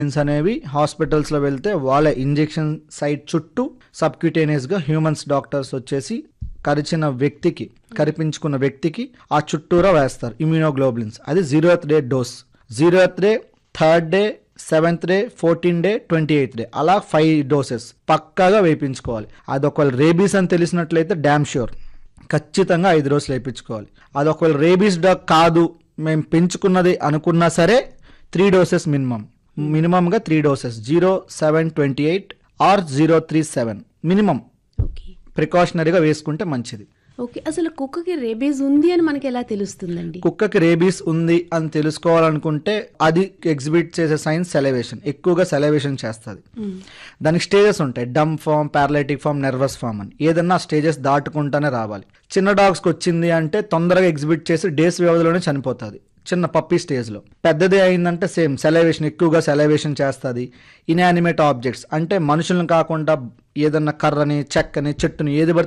immunoglobulins అనేవి hospitals లో వెళ్తే వాళ్ళ ఇంజెక్షన్ సైట్ చుట్టూ సబ్క్యూటేనియస్ గా హ్యూమన్స్ డాక్టర్స్ వచ్చేసి కరిచిన వ్యక్తికి కరిపించుకున్న వ్యక్తికి ఆ చుట్టూరా వేస్తారు ఇమ్యూనోగ్లోబులిన్స్ అది zeroth day dose zeroth day third day seventh day fourteen day twenty eighth day అలా ఫైవ్ డోసెస్ పక్కాగా వేయించుకోవాలి అది ఒకవేళ రేబీస్ అని తెలిసినట్లయితే డ్యామ్ ష్యూర్ ఖచ్చితంగా ఐదు రోజులు వేయించుకోవాలి అది ఒకవేళ రేబీస్ డాగ్ కాదు మేము పెంచుకున్నది అనుకున్నా సరే త్రీ డోసెస్ మినిమం మినిమంగా three doses zero seven twenty eight or zero three seven minimum okay ప్రికాషనరీగా వేసుకుంటే మంచిది ఓకే అసలు కుక్కకి రేబీస్ ఉంది అని మనకి ఎలా తెలుస్తుందండి కుక్కకి రేబీస్ ఉంది అని తెలుసుకోవాలనుకుంటే అది ఎగ్జిబిట్ చేసే సైన్స్ సెలవేషన్ ఎక్కువగా సెలవేషన్ చేస్తుంది దానికి స్టేజెస్ ఉంటాయి dumb form paralytic form nervous form అని ఏదన్నా స్టేజెస్ దాటుకుంటానే రావాలి చిన్న డాగ్స్కి వచ్చింది అంటే తొందరగా ఎగ్జిబిట్ చేసి డేస్ వ్యవధిలోనే చనిపోతుంది చిన్న పప్పీ స్టేజ్లో పెద్దది అయిందంటే సేమ్ సెలవేషన్ ఎక్కువగా సెలవేషన్ చేస్తుంది ఇన్యానిమేట్ ఆబ్జెక్ట్స్ అంటే మనుషులను కాకుండా ఏదన్నా కర్రని చెక్కని చెట్టుని ఏది పడితే